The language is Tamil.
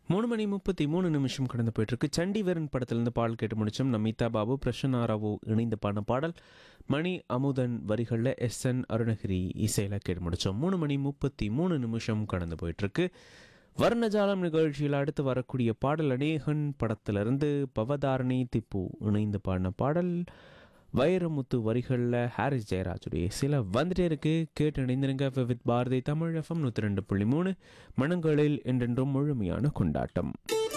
மூணு மணி முப்பத்தி மூணு நிமிஷம் கடந்து போயிட்டு இருக்கு சண்டிவரன் படத்திலிருந்து பாடல் கேட்டு முடிச்சோம் நமிதா பாபு பிரசன்னா ராவு இணைந்து பாடின பாடல் மணி அமுதன் வரிகளில் எஸ் என் அருணகிரி இசையில் கேட்டு முடிச்சோம் மூணு மணி முப்பத்தி மூணு நிமிஷம் கடந்து போயிட்டு இருக்கு வர்ணஜாலம் நிகழ்ச்சியில் அடுத்து வரக்கூடிய பாடல் அநேகன் படத்திலிருந்து பவதாரணி திப்பு இணைந்து பாடின பாடல் வைரமுத்து வரிகளில் ஹாரிஸ் ஜெயராஜுடைய சில வந்துட்டே இருக்கு கேட்டு இணைந்திருங்க வித் பாரதி தமிழ் எஃப்எம் நூற்றி ரெண்டு புள்ளி மூணு மனங்களில் என்றென்றும் முழுமையான கொண்டாட்டம்